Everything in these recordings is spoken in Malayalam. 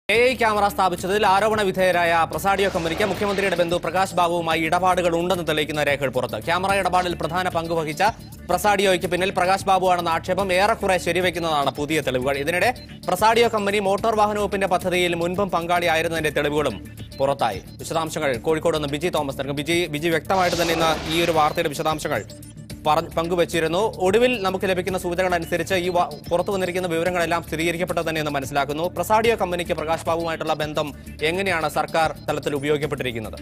എ ഐ ക്യാമറ സ്ഥാപിച്ചതിൽ ആരോപണ വിധേയരായ പ്രസാഡിയോ കമ്പനിക്ക് മുഖ്യമന്ത്രിയുടെ ബന്ധു പ്രകാശ് ബാബുവുമായി ഇടപാടുകൾ ഉണ്ടെന്ന് തെളിയിക്കുന്ന രേഖകൾ പുറത്ത് ക്യാമറ ഇടപാടിൽ പ്രധാന പങ്ക് വഹിച്ച പ്രസാഡിയോയ്ക്ക് പിന്നിൽ പ്രകാശ് ബാബുവാണെന്ന ആക്ഷേപം ഏറെക്കുറെ ശരിവെക്കുന്നതാണ് പുതിയ തെളിവുകൾ ഇതിനിടെ പ്രസാഡിയോ കമ്പനി മോട്ടോർ വാഹന വകുപ്പിന്റെ പദ്ധതിയിൽ മുൻപും പങ്കാളിയായിരുന്നതിന്റെ തെളിവുകളും പുറത്തായി വിശദാംശങ്ങൾ കോഴിക്കോട് നിന്ന് ബിജി തോമസ് നൽകും ബിജി ബിജി വ്യക്തമായിട്ട് തന്നെ ഇന്ന് ഈ ഒരു വാർത്തയുടെ വിശദാംശങ്ങൾ പറഞ്ഞ് പങ്കുവച്ചിരുന്നു ഒടുവിൽ നമുക്ക് ലഭിക്കുന്ന സൂചനകൾ അനുസരിച്ച് ഈ വ- പുറത്തു വന്നിരിക്കുന്ന വിവരങ്ങളെല്ലാം സ്ഥിരീകരിക്കപ്പെട്ടത് തന്നെയെന്ന് മനസ്സിലാക്കുന്നു പ്രസാഡിയോ കമ്പനിക്ക് പ്രകാശ് ബാബുമായിട്ടുള്ള ബന്ധം എങ്ങനെയാണ് സർക്കാർ തലത്തിൽ ഉപയോഗിക്കപ്പെട്ടിരിക്കുന്നത്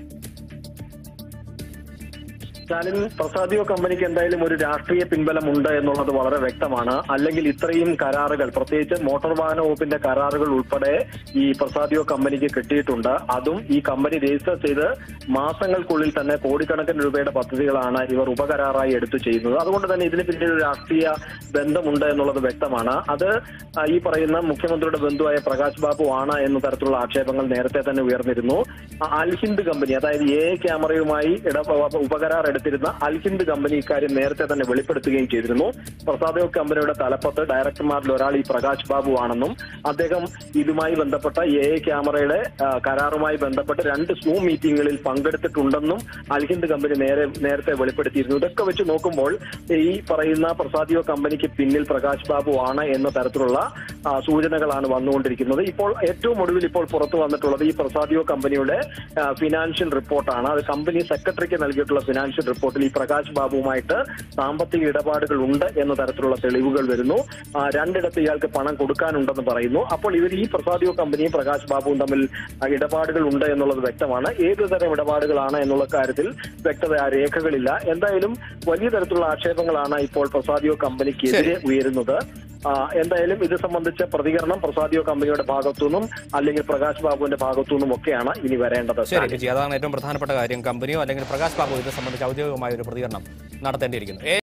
സ്റ്റാലിൻ പ്രസാദിയോ കമ്പനിക്ക് എന്തായാലും ഒരു രാഷ്ട്രീയ പിൻബലമുണ്ട് എന്നുള്ളത് വളരെ വ്യക്തമാണ് അല്ലെങ്കിൽ ഇത്രയും കരാറുകൾ പ്രത്യേകിച്ച് മോട്ടോർ വാഹന വകുപ്പിന്റെ കരാറുകൾ ഉൾപ്പെടെ ഈ പ്രസാദിയോ കമ്പനിക്ക് കിട്ടിയിട്ടുണ്ട് അതും ഈ കമ്പനി രജിസ്റ്റർ ചെയ്ത് മാസങ്ങൾക്കുള്ളിൽ തന്നെ കോടിക്കണക്കിന് രൂപയുടെ പദ്ധതികളാണ് ഇവർ ഉപകരാറായി എടുത്തു ചെയ്യുന്നത് അതുകൊണ്ട് തന്നെ ഇതിന് പിന്നിൽ ഒരു രാഷ്ട്രീയ ബന്ധമുണ്ട് എന്നുള്ളത് വ്യക്തമാണ് അത് ആ, ഈ പറയുന്ന മുഖ്യമന്ത്രിയുടെ ബന്ധുവായ പ്രകാശ് ബാബു ആണ് എന്ന തരത്തിലുള്ള ആക്ഷേപങ്ങൾ നേരത്തെ തന്നെ ഉയർന്നിരുന്നു ആ, അൽഹിന്ദ് കമ്പനി അതായത് എ ക്യാമറയുമായി ഇട ഉപകരാർ എടുത്തിരുന്ന അൽഹിന്ദ് കമ്പനി ഇക്കാര്യം നേരത്തെ തന്നെ വെളിപ്പെടുത്തുകയും ചെയ്തിരുന്നു പ്രസാദോ കമ്പനിയുടെ തലപ്പത്ത് ഡയറക്ടർമാരിൽ ഒരാൾ ഈ പ്രകാശ് ബാബു ആണെന്നും അദ്ദേഹം ഇതുമായി ബന്ധപ്പെട്ട എ ക്യാമറയുടെ ആ, കരാറുമായി ബന്ധപ്പെട്ട് രണ്ട് സൂം മീറ്റിംഗുകളിൽ പങ്കെടുത്തിട്ടുണ്ടെന്നും അൽഹിന്ദ് കമ്പനി നേരെ നേരത്തെ വെളിപ്പെടുത്തിയിരുന്നു ഇതൊക്കെ വെച്ച് നോക്കുമ്പോൾ ഈ പറയുന്ന പ്രസാദിയോ കമ്പനിക്ക് പിന്നിൽ പ്രകാശ് ബാബു ആണ് എന്ന തരത്തിലുള്ള ആ, സൂചനകളാണ് വന്നുകൊണ്ടിരിക്കുന്നത് ഇപ്പോൾ ഏറ്റവും ഒടുവിൽ ഇപ്പോൾ പുറത്തു വന്നിട്ടുള്ളത് ഈ പ്രസാദിയോ കമ്പനിയുടെ ആ, ഫിനാൻഷ്യൽ റിപ്പോർട്ടാണ് അത് കമ്പനി സെക്രട്ടറിക്ക് നൽകിയിട്ടുള്ള ഫിനാൻഷ്യൽ റിപ്പോർട്ടിൽ ഈ പ്രകാശ് ബാബുവുമായിട്ട് സാമ്പത്തിക ഇടപാടുകൾ ഉണ്ട് എന്ന തരത്തിലുള്ള തെളിവുകൾ വരുന്നു ആ, രണ്ടിടത്ത് ഇയാൾക്ക് പണം കൊടുക്കാനുണ്ടെന്ന് പറയുന്നു അപ്പോൾ ഇവർ ഈ പ്രസാദിയോ കമ്പനിയും പ്രകാശ് ബാബുവും തമ്മിൽ ആ, ഇടപാടുകൾ ഉണ്ട് എന്നുള്ളത് വ്യക്തമാണ് ഏത് തരം ഇടപാടുകളാണ് എന്നുള്ള കാര്യത്തിൽ വ്യക്തത ആ രേഖകളില്ല എന്തായാലും വലിയ തരത്തിലുള്ള ആക്ഷേപങ്ങളാണ് ഇപ്പോൾ പ്രസാദിയോ കമ്പനിക്കെതിരെ ഉയരുന്നത് ആ, എന്തായാലും ഇത് സംബന്ധിച്ച പ്രതികരണം പ്രസാദിയോ കമ്പനിയുടെ ഭാഗത്തുനിന്നും അല്ലെങ്കിൽ പ്രകാശ് ബാബുവിന്റെ ഭാഗത്തുനിന്നും ഒക്കെയാണ് ഇനി വരേണ്ടത് ശരി ബിജി അതാണ് ഏറ്റവും പ്രധാനപ്പെട്ട കാര്യം കമ്പനിയോ അല്ലെങ്കിൽ പ്രകാശ് ബാബു ഇത് സംബന്ധിച്ച് ഔദ്യോഗികമായ ഒരു പ്രതികരണം നടത്തേണ്ടിയിരിക്കുന്നു എ